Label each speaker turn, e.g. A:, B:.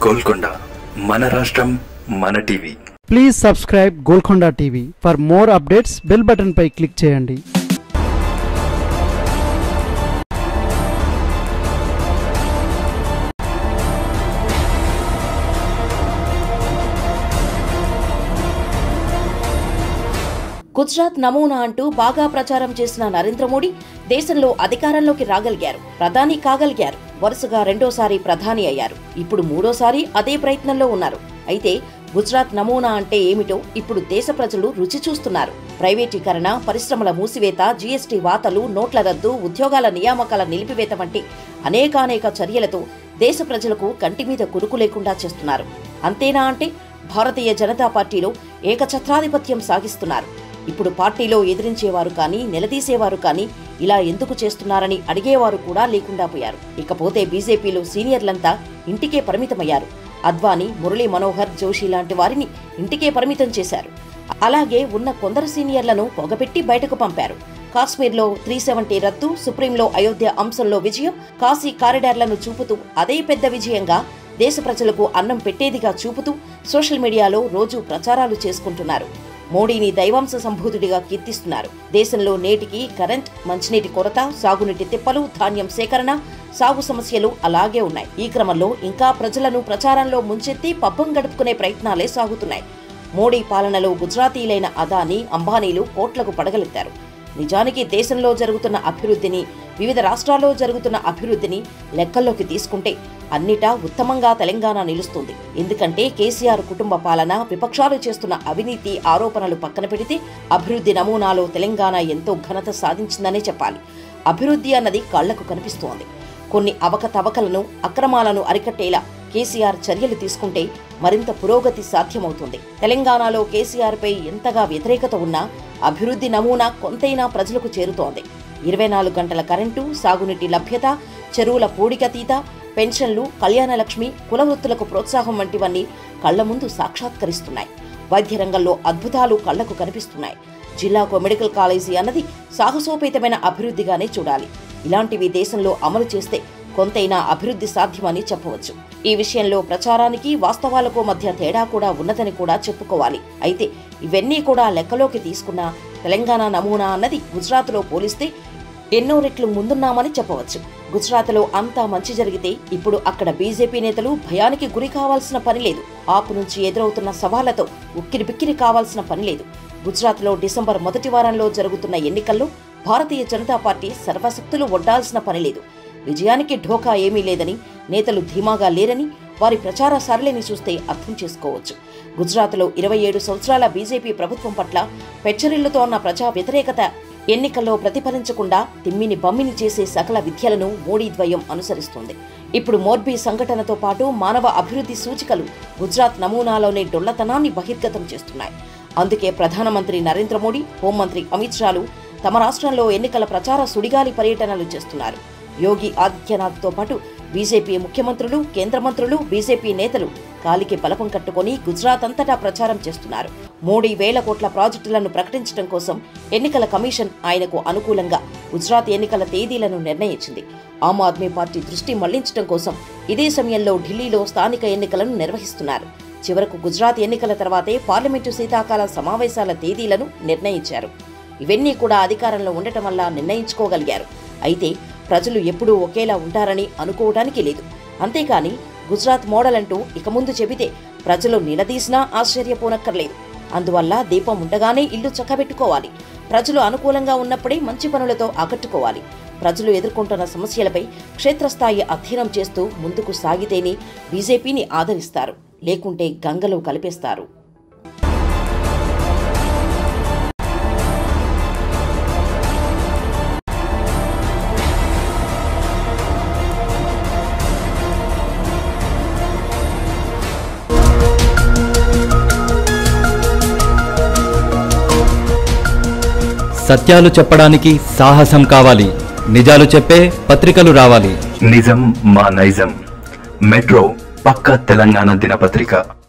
A: గోల్కొండ మన రాష్ట్రం మన TV
B: please subscribe Golkonda TV for more updates bell button పై క్లిక్ చేయండి
C: గుజరాత్ నమూనా అంటూ బాగా ప్రచారం చేసిన నరేంద్ర మోడీ దేశంలో అధికారంలోకి రాగలిగారు ప్రధాని కాగలిగారు వరుసగా రెండోసారి ప్రధాని అయ్యారు ఇప్పుడు మూడోసారి అదే ప్రయత్నంలో ఉన్నారు అయితే గుజరాత్ నమూనా అంటే ఏమిటో ఇప్పుడు దేశ ప్రజలు రుచి చూస్తున్నారు ప్రైవేటీకరణ పరిశ్రమల మూసివేత జీఎస్టీ వాతలు నోట్ల రద్దు ఉద్యోగాల నియామకాల నిలిపివేత వంటి అనేకానేక చర్యలతో దేశ ప్రజలకు కంటి మీద కురుకు లేకుండా చేస్తున్నారు అంతేనా అంటే భారతీయ జనతా పార్టీలో ఏకఛత్రాధిపత్యం సాగిస్తున్నారు ఇప్పుడు పార్టీలో ఎదిరించేవారు కానీ నిలదీసేవారు కానీ ఇలా ఎందుకు చేస్తున్నారని అడిగేవారు కూడా లేకుండా పోయారు ఇకపోతే బీజేపీలో సీనియర్లంతా ఇంటికే పరిమితమయ్యారు అద్వానీ మురళీ మనోహర్ జోషి లాంటి వారిని ఇంటికే పరిమితం చేశారు అలాగే ఉన్న కొందరు సీనియర్లను పొగపెట్టి బయటకు పంపారు కాశ్మీర్లో త్రీ సెవెంటీ రద్దు సుప్రీంలో అయోధ్య అంశంలో విజయం కాశీ కారిడార్లను చూపుతూ అదే పెద్ద విజయంగా దేశ ప్రజలకు అన్నం పెట్టేదిగా చూపుతూ సోషల్ మీడియాలో రోజు ప్రచారాలు చేసుకుంటున్నారు మోడీని దైవాంశ సంభూతుడిగా కీర్తిస్తున్నారు దేశంలో నేటికి కరెంట్ మంచినీటి కొరత సాగునీటి తిప్పలు ధాన్యం సేకరణ సాగు సమస్యలు అలాగే ఉన్నాయి ఈ క్రమంలో ఇంకా ప్రజలను ప్రచారంలో ముంచెత్తి పబ్బం గడుపుకునే ప్రయత్నాలే సాగుతున్నాయి మోడీ పాలనలో గుజరాతీలైన అదానీ అంబానీలు కోట్లకు పడగలెత్తారు నిజానికి దేశంలో జరుగుతున్న అభివృద్ధిని వివిధ రాష్ట్రాల్లో జరుగుతున్న అభివృద్ధిని లెక్కల్లోకి తీసుకుంటే అన్నిటా ఉత్తమంగా తెలంగాణ నిలుస్తుంది ఎందుకంటే కేసీఆర్ కుటుంబ పాలన విపక్షాలు చేస్తున్న అవినీతి ఆరోపణలు పక్కన పెడితే అభివృద్ధి నమూనాలో తెలంగాణ ఎంతో ఘనత సాధించిందనే చెప్పాలి అభివృద్ధి అన్నది కళ్లకు కనిపిస్తోంది కొన్ని అవకతవకలను అక్రమాలను అరికట్టేలా కేసీఆర్ చర్యలు తీసుకుంటే మరింత పురోగతి సాధ్యమవుతుంది తెలంగాణలో కేసీఆర్పై ఎంతగా వ్యతిరేకత ఉన్నా అభివృద్ధి నమూనా కొంతైనా ప్రజలకు చేరుతోంది ఇరవై నాలుగు గంటల కరెంటు సాగునీటి లభ్యత చెరువుల పూడికతీత పెన్షన్లు కళ్యాణలక్ష్మి కులవృత్తులకు ప్రోత్సాహం వంటివన్నీ కళ్ల ముందు సాక్షాత్కరిస్తున్నాయి వైద్య రంగంలో అద్భుతాలు కళ్లకు కనిపిస్తున్నాయి జిల్లాకు మెడికల్ కాలేజీ అన్నది సాహసోపేతమైన అభివృద్ధిగానే చూడాలి ఇలాంటివి దేశంలో అమలు చేస్తే కొంతైనా అభివృద్ధి సాధ్యమని చెప్పవచ్చు ఈ విషయంలో ప్రచారానికి వాస్తవాలకు మధ్య తేడా కూడా ఉన్నదని కూడా చెప్పుకోవాలి అయితే ఇవన్నీ కూడా లెక్కలోకి తీసుకున్న తెలంగాణ నమూనా అన్నది గుజరాత్లో పోలిస్తే ఎన్నో రెట్లు ముందున్నామని చెప్పవచ్చు గుజరాత్లో అంతా మంచి జరిగితే ఇప్పుడు అక్కడ బీజేపీ నేతలు భయానికి గురి కావాల్సిన పని లేదు ఆపు నుంచి ఎదురవుతున్న సవాళ్లతో ఉక్కిరి బిక్కిరి కావాల్సిన పని లేదు గుజరాత్లో డిసెంబర్ మొదటి వారంలో జరుగుతున్న ఎన్నికల్లో భారతీయ జనతా పార్టీ సర్వశక్తులు ఒడ్డాల్సిన పని లేదు విజయానికి ఢోకా ఏమీ లేదని నేతలు ధీమాగా లేరని వారి ప్రచార సరళిని చూస్తే అర్థం చేసుకోవచ్చు గుజరాత్లో ఇరవై ఏడు సంవత్సరాల బీజేపీ ప్రభుత్వం పట్ల పెచ్చరిల్లుతో ఉన్న ప్రజా వ్యతిరేకత ఎన్నికల్లో ప్రతిఫలించకుండా తిమ్మిని బమ్మిని చేసే సకల విద్యలను మోడీ ద్వయం అనుసరిస్తోంది ఇప్పుడు మోర్బీ సంఘటనతో పాటు మానవ అభివృద్ధి సూచికలు గుజరాత్ నమూనాలోని డొల్లతనాన్ని బహిర్గతం చేస్తున్నాయి అందుకే ప్రధానమంత్రి నరేంద్ర మోడీ హోంమంత్రి అమిత్ షాలు తమ రాష్ట్రంలో ఎన్నికల ప్రచార సుడిగాలి పర్యటనలు చేస్తున్నారు యోగి ఆదిత్యనాథ్తో పాటు బీజేపీ ముఖ్యమంత్రులు కేంద్ర మంత్రులు బీజేపీ నేతలు కాలికి బలపం కట్టుకొని గుజరాత్ అంతటా ప్రచారం చేస్తున్నారు మోడీ వేల కోట్ల ప్రాజెక్టులను ప్రకటించడం కోసం ఎన్నికల కమిషన్ ఆయనకు అనుకూలంగా గుజరాత్ ఎన్నికల తేదీలను నిర్ణయించింది ఆమ్ ఆద్మీ పార్టీ దృష్టి మళ్లించడం కోసం ఇదే సమయంలో ఢిల్లీలో స్థానిక ఎన్నికలను నిర్వహిస్తున్నారు చివరకు గుజరాత్ ఎన్నికల తర్వాతే పార్లమెంటు శీతాకాల సమావేశాల తేదీలను నిర్ణయించారు ఇవన్నీ కూడా అధికారంలో ఉండటం వల్ల నిర్ణయించుకోగలిగారు అయితే ప్రజలు ఎప్పుడూ ఒకేలా ఉంటారని అనుకోవడానికి లేదు అంతేకాని గుజరాత్ మోడల్ అంటూ ఇక ముందు చెబితే ప్రజలు నిలదీసినా ఆశ్చర్యపోనక్కర్లేదు అందువల్ల దీపం ఉండగానే ఇల్లు చక్కబెట్టుకోవాలి ప్రజలు అనుకూలంగా ఉన్నప్పుడే మంచి పనులతో ఆకట్టుకోవాలి ప్రజలు ఎదుర్కొంటున్న సమస్యలపై క్షేత్రస్థాయి అధ్యయనం చేస్తూ ముందుకు సాగితేనే బీజేపీని ఆదరిస్తారు లేకుంటే గంగలో కలిపేస్తారు
D: సత్యాలు చెప్పడానికి సాహసం కావాలి నిజాలు చెప్పే పత్రికలు రావాలి
A: నిజం మా నైజం మెట్రో పక్క తెలంగాణ దినపత్రిక